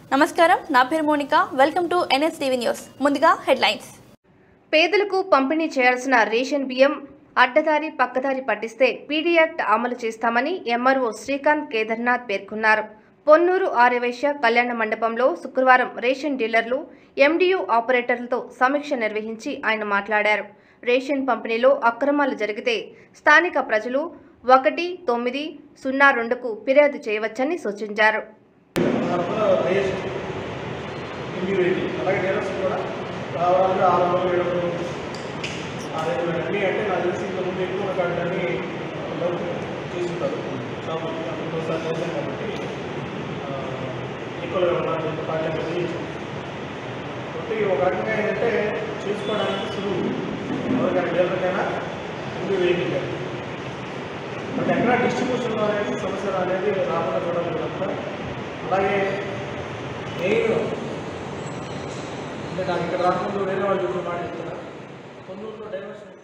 నమస్కారం నా పేరు Monika welcome to NS TV news ముందుగా హెడ్లైన్స్ పేదలకు పంపిణీ చేయాల్సిన రేషన్ బియ్యం అడ్డదారి పక్కదారి పట్టిస్తే పీడీ యాక్ట్ అమలు చేస్తామని ఎంఆర్ఓ శ్రీకాంత్ కేదార్నాథ్ పేర్కొన్నారు పొన్నూరు ఆర్యవైశ్య కళ్యాణ మండపంలో శుక్రవారం రేషన్ డీలర్లు ఎండియు ఆపరేటర్లతో సమీక్ష నిర్వహించి ఆయన మాట్లాడారు రేషన్ పంపిణీలో అక్రమాలు జరిగితే స్థానిక ప్రజలు ఒకటి తొమ్మిది సున్నా రెండుకు ఫిర్యాదు చేయవచ్చని సూచించారు తరఫున రేస్ ఇండివిజువల్ అలాగే డీలర్స్ కూడా కావాలంటే ఆరు వందలు ఏడు వందలు ఆరు అన్నీ అంటే నాకు తెలిసి ఇంత ముందు ఎక్కువ కార్డులన్నీ డౌట్ చేసుకుంటారు షాపులకి అందుకోసారి చేశాం కాబట్టి ఈక్వల్గా ఉన్న కార్డు అనేది కాబట్టి ఒక రకంగా ఏంటంటే చేసుకోవడానికి సులువు ఎవరికైనా డీలర్కైనా ఇండివిజువల్ కానీ బట్ ఎక్కడ డిస్ట్రిబ్యూషన్లో అనేది సమస్యలు అనేది రాకుండా చూడాలి కనుక అలాగే మెయిన్ అంటే నాకు ఇక్కడ రాకముందు వేరే వాళ్ళు చెప్పిన మాట చెప్తున్నా కొన్నూరులో డైవర్షన్